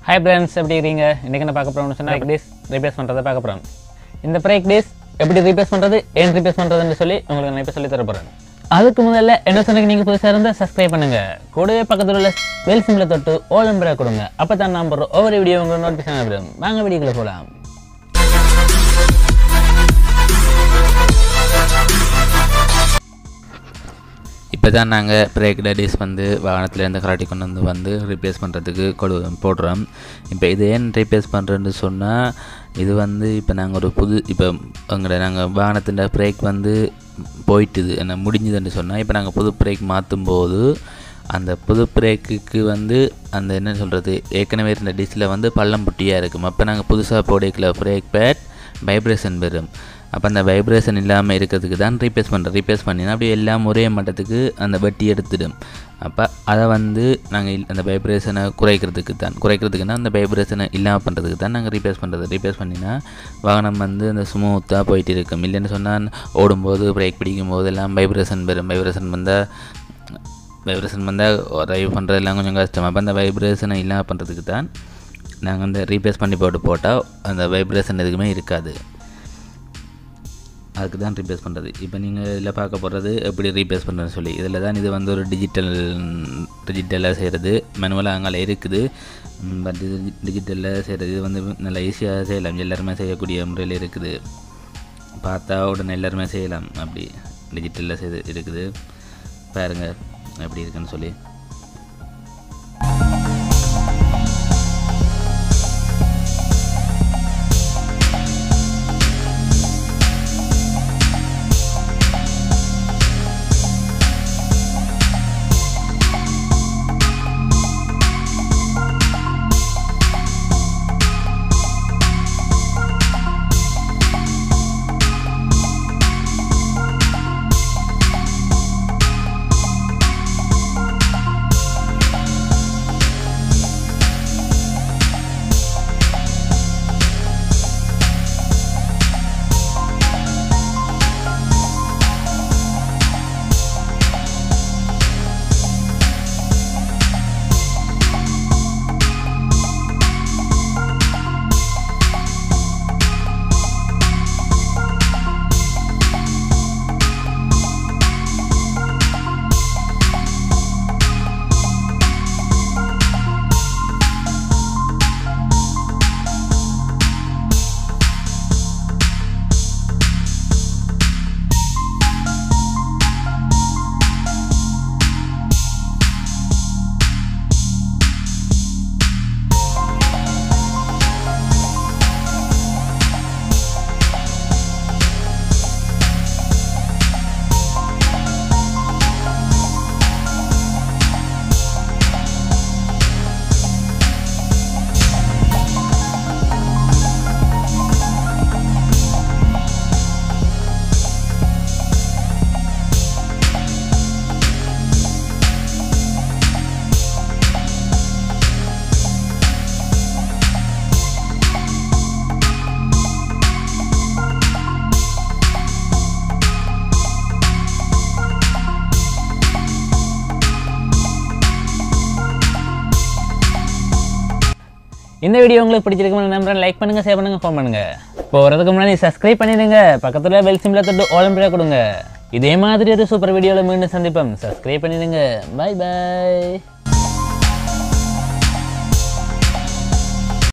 hi friends எப்படி இருக்கீங்க இன்றைக்கி என்ன பார்க்க போகிறோம்னு சொன்னால் பிரேக் டேஸ் ரீப்ளேஸ் பண்ணுறதை பார்க்க போகிறோம் இந்த பிரேக் டேஸ் எப்படி ரீப்ளேஸ் பண்ணுறது ஏன் ரீப்ளேஸ் பண்ணுறதுன்னு சொல்லி உங்களுக்கு நான் இப்போ சொல்லி தர போகிறேன் அதுக்கு முதல்ல என்ன சொன்னீங்க நீங்கள் புதுசாக இருந்தால் சப்ஸ்கிரைப் பண்ணுங்கள் கூடவே பக்கத்தில் உள்ள பெல் சிம்பிளை தொட்டு ஓல் நம்பரை கொடுங்க அப்போ தான் நான் போடுற ஒவ்வொரு வீடியோ உங்களுக்கு நோட்டிஃபிகேஷன் வரும் வாங்க வீடியோக்குள்ளே போகலாம் இப்போ தான் நாங்கள் பிரேக் டேடிஸ் வந்து வாகனத்துலேருந்து கராட்டி கொண்டு வந்து வந்து ரீப்ளேஸ் பண்ணுறதுக்கு கொடு போடுறோம் இப்போ இது ஏன் ரீப்ளேஸ் பண்ணுறேன்னு சொன்னால் இது வந்து இப்போ நாங்கள் ஒரு புது இப்போ எங்களை நாங்கள் வாகனத்தின் பிரேக் வந்து போயிட்டுது என்ன முடிஞ்சுதுன்னு சொன்னால் இப்போ நாங்கள் புது பிரேக் மாற்றும் போது அந்த புது பிரேக்குக்கு வந்து அந்த என்ன சொல்கிறது ஏற்கனவே இருந்த டிஸ்ஸில் வந்து பள்ளம் புட்டியாக இருக்கும் அப்போ நாங்கள் புதுசாக போடைக்கில் பிரேக் பேட் வைப்ரேஷன் வரும் அப்போ அந்த வைப்ரேஷன் இல்லாமல் இருக்கிறதுக்கு தான் ரீப்ளேஸ் பண்ணுறோம் ரீப்ளேஸ் பண்ணினா அப்படியே எல்லாம் ஒரே மட்டத்துக்கு அந்த வெட்டி எடுத்துடும் அப்போ அதை வந்து நாங்கள் அந்த வைப்ரேஷனை குறைக்கிறதுக்கு தான் குறைக்கிறதுக்குன்னா அந்த வைப்ரேஷனை இல்லாமல் பண்ணுறதுக்கு தான் நாங்கள் ரீப்ளேஸ் பண்ணுறது ரீப்ளேஸ் பண்ணினா வாகனம் வந்து அந்த ஸ்மூத்தாக போயிட்டு இருக்கும் இல்லைன்னு சொன்னால் ஓடும்போது பிரேக் பிடிக்கும் போது எல்லாம் வைப்ரேஷன் வரும் வைப்ரேஷன் வந்தால் வைப்ரேஷன் வந்தால் ட்ரைவ் பண்ணுறதெல்லாம் கொஞ்சம் கஷ்டம் அப்போ அந்த வைப்ரேஷனை இல்லாமல் பண்ணுறதுக்கு தான் நாங்கள் அந்த ரீப்ளேஸ் பண்ணி போட்டு போட்டால் அந்த வைப்ரேஷன் எதுக்குமே இருக்காது அதுக்கு தான் ரீப்ளேஸ் பண்ணுறது இப்போ நீங்கள் இதில் பார்க்க போகிறது எப்படி ரீப்ளேஸ் பண்ணுறதுன்னு சொல்லி இதில் தான் இது வந்து ஒரு டிஜிட்டல் டிஜிட்டலாக செய்கிறது மேனுவலாக அங்கே இருக்குது பட் இது டிஜிட்டலில் செய்கிறது இது வந்து நல்லா ஈஸியாக செய்யலாம் எல்லாருமே செய்யக்கூடிய முறையில் இருக்குது பார்த்தா உடனே எல்லாருமே செய்யலாம் அப்படி டிஜிட்டலில் செய்து இருக்குது பாருங்கள் எப்படி இருக்குன்னு சொல்லி இந்த வீடியோ உங்களுக்கு பிடிச்சிருக்குன்னு நம்புறேன் லைக் பண்ணுங்க ஷேர் பண்ணுங்க ஃபோன் பண்ணுங்க போகிறதுக்கு முன்னாடி சப்ஸ்கிரைப் பண்ணிடுங்க பக்கத்தில் பெல் சிம்பிளை தொட்டு ஓலம்பியா கொடுங்க இதே மாதிரி ஒரு சூப்பர் வீடியோவில் மீண்டும் சந்திப்போம் சப்ஸ்கிரைப் பண்ணிடுங்க பை பை